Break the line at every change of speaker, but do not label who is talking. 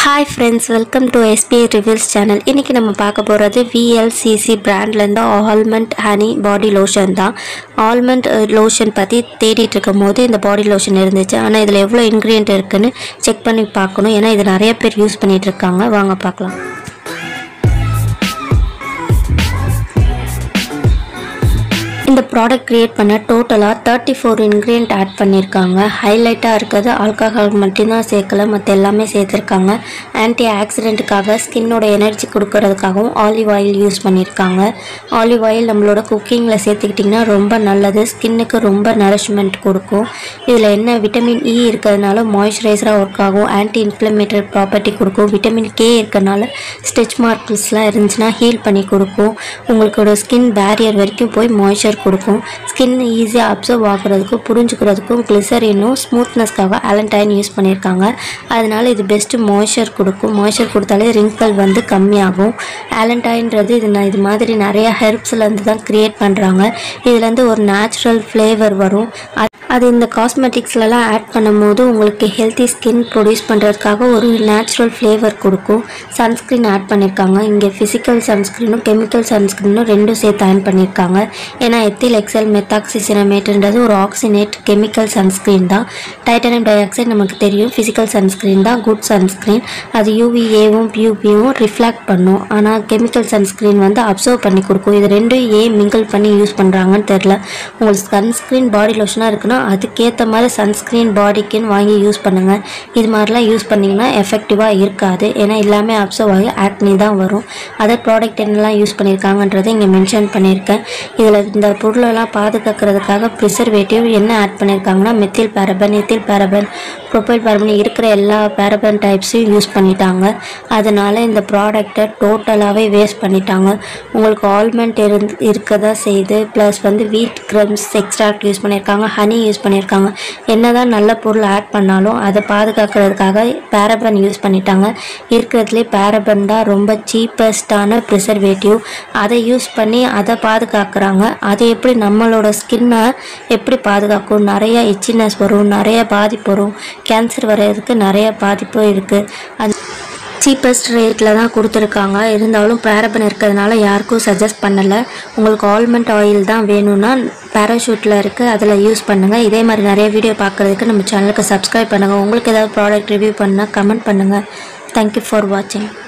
hi friends welcome to SP reveals channel இன்றைக்கி நம்ம பார்க்க போகிறது விஎல்சிசி பிராண்ட்லேருந்து ஆல்மண்ட் ஹனி பாடி லோஷன் தான் ஆல்மண்ட் லோஷன் பற்றி தேடிட்டு இருக்கும் போது இந்த பாடி லோஷன் இருந்துச்சு ஆனால் இதில் எவ்வளோ இன்க்ரீடியன்ட் இருக்குன்னு செக் பண்ணி பார்க்கணும் ஏன்னா இது நிறைய பேர் யூஸ் பண்ணிட்டு இருக்காங்க வாங்க பார்க்கலாம் இந்த ப்ராடக்ட் க்ரியேட் பண்ண டோட்டலாக தேர்ட்டி ஃபோர் இன்க்ரீடியன்ட் ஆட் பண்ணியிருக்காங்க ஹைலைட்டாக இருக்கிறது ஆல்கஹால் மட்டும்தான் சேர்க்கல மற்ற எல்லாமே சேர்த்துருக்காங்க ஆன்டி ஆக்சிடென்ட்டுக்காக ஸ்கின்னோட எனர்ஜி கொடுக்கறதுக்காகவும் ஆலிவ் ஆயில் யூஸ் பண்ணியிருக்காங்க ஆலிவ் ஆயில் நம்மளோட குக்கிங்கில் சேர்த்துக்கிட்டிங்கன்னா ரொம்ப நல்லது ஸ்கின்னுக்கு ரொம்ப நரிஷ்மெண்ட் கொடுக்கும் இதில் என்ன விட்டமின் இ இருக்கிறதுனால மாய்ஸ்சரைசராக ஒர்க் ஆகும் ஆன்டி இன்ஃப்ளமேட்டரி ப்ராப்பர்ட்டி கொடுக்கும் விட்டமின் கே இருக்கிறனால ஸ்டிச் மார்க்ஸ்லாம் இருந்துச்சுன்னா ஹீல் பண்ணி கொடுக்கும் உங்களுக்கோட ஸ்கின் பேரியர் வரைக்கும் போய் மாய்ஸ்சர் கொடுக்கும் ஸ்கின் ஈஸியாக அப்சர்வ் ஆகுறதுக்கும் புரிஞ்சுக்கிறதுக்கும் கிளிசரினும் ஸ்மூத்னஸ்க்காக அலன்டைன் யூஸ் பண்ணியிருக்காங்க அதனால இது பெஸ்ட்டு மாய்ஸ்சர் கொடுக்கும் மாய்ஸ்சர் கொடுத்தாலே ரிங்கிள் வந்து கம்மியாகும் ஆலன்டைன்றது இது நான் இது மாதிரி நிறைய ஹெர்ப்ஸ்லேருந்து தான் க்ரியேட் பண்ணுறாங்க இதுலேருந்து ஒரு நேச்சுரல் ஃப்ளேவர் வரும் அது- அது இந்த காஸ்மெட்டிக்ஸ்லலாம் ஆட் பண்ணும்போது உங்களுக்கு ஹெல்த்தி ஸ்கின் ப்ரொடியூஸ் பண்ணுறதுக்காக ஒரு நேச்சுரல் ஃப்ளேவர் கொடுக்கும் சன்ஸ்க்ரீன் ஆட் பண்ணியிருக்காங்க இங்கே ஃபிசிக்கல் சன்ஸ்க்ரீனும் கெமிக்கல் சன்ஸ்க்ரீனும் ரெண்டும் சேர்த்து ஆட் பண்ணியிருக்காங்க ஏன்னா எத்தில் எக்ஸல் மெத்தாக்சிசினமேட்ன்றது ஒரு ஆக்சினேட் கெமிக்கல் சன்ஸ்க்ரீன் தான் டைட்டானியம் டை ஆக்சைடு நமக்கு தெரியும் ஃபிசிக்கல் சன்ஸ்க்ரீன் தான் குட் சன்ஸ்க்ரீன் அது யூவிஏவும் பியூபியும் ரிஃப்ளாக்ட் பண்ணும் ஆனால் கெமிக்கல் சன்ஸ்க்ரீன் வந்து அப்சர்வ் பண்ணி கொடுக்கும் இது ரெண்டும் ஏன் மிங்கிள் பண்ணி யூஸ் பண்ணுறாங்கன்னு தெரில உங்களுக்கு சன்ஸ்க்ரீன் பாடி லோஷனாக இருக்குன்னா அதுக்கேற்ற மாதிரி சன்ஸ்க்ரீன் பாடிக்குன்னு வாங்கி யூஸ் பண்ணுங்கள் இது மாதிரிலாம் யூஸ் பண்ணிங்கன்னா எஃபெக்டிவாக இருக்காது ஏன்னா எல்லாமே அப்சர்வ் ஆகி ஆக்னி தான் வரும் அதர் ப்ராடக்ட் என்னெல்லாம் யூஸ் பண்ணியிருக்காங்கன்றதை இங்கே மென்ஷன் பண்ணியிருக்கேன் இதில் இந்த பொருளெல்லாம் பாதுகாக்கிறதுக்காக ப்ரிசர்வேட்டிவ் என்ன ஆட் பண்ணியிருக்காங்கன்னா methyl paraben ethyl paraben propyl paraben இருக்கிற எல்லா பேரபன் டைப்ஸையும் யூஸ் பண்ணிட்டாங்க அதனால் இந்த ப்ராடக்டை டோட்டலாகவே வேஸ்ட் பண்ணிட்டாங்க உங்களுக்கு ஆல்மண்ட் இருந்து இருக்கதா செய்து ப்ளஸ் வந்து வீட் க்ரம்ஸ் எக்ஸ்ட்ராக்ட் யூஸ் பண்ணியிருக்காங்க ஹனி யூஸ் பண்ணியிருக்காங்க என்னதான் நல்ல பொருள் ஆட் பண்ணாலும் அதை பாதுகாக்கிறதுக்காக பேரபன் யூஸ் பண்ணிட்டாங்க இருக்கிறதுலே பேரபன் தான் ரொம்ப சீப்பஸ்டான ப்ரிசர்வேட்டிவ் அதை யூஸ் பண்ணி அதை பாதுகாக்கிறாங்க அது எப்படி நம்மளோட ஸ்கின்னை எப்படி பாதுகாக்கும் நிறைய இச்சினஸ் வரும் நிறைய பாதிப்பு வரும் கேன்சர் வர்றதுக்கு நிறைய பாதிப்பு இருக்குது அது சீப்பஸ்ட் ரேட்டில் தான் கொடுத்துருக்காங்க இருந்தாலும் பேரபன் இருக்கிறதுனால யாருக்கும் சஜஸ்ட் பண்ணலை உங்களுக்கு ஆல்மண்ட் ஆயில் தான் வேணும்னா பேராஷூட்டில் இருக்குது அதில் யூஸ் பண்ணுங்கள் இதே மாதிரி நிறைய வீடியோ பார்க்குறதுக்கு நம்ம சேனலுக்கு சப்ஸ்கிரைப் பண்ணுங்கள் உங்களுக்கு ஏதாவது ப்ராடக்ட் ரிவ்யூ பண்ணால் கமெண்ட் பண்ணுங்கள் தேங்க்யூ ஃபார் வாட்சிங்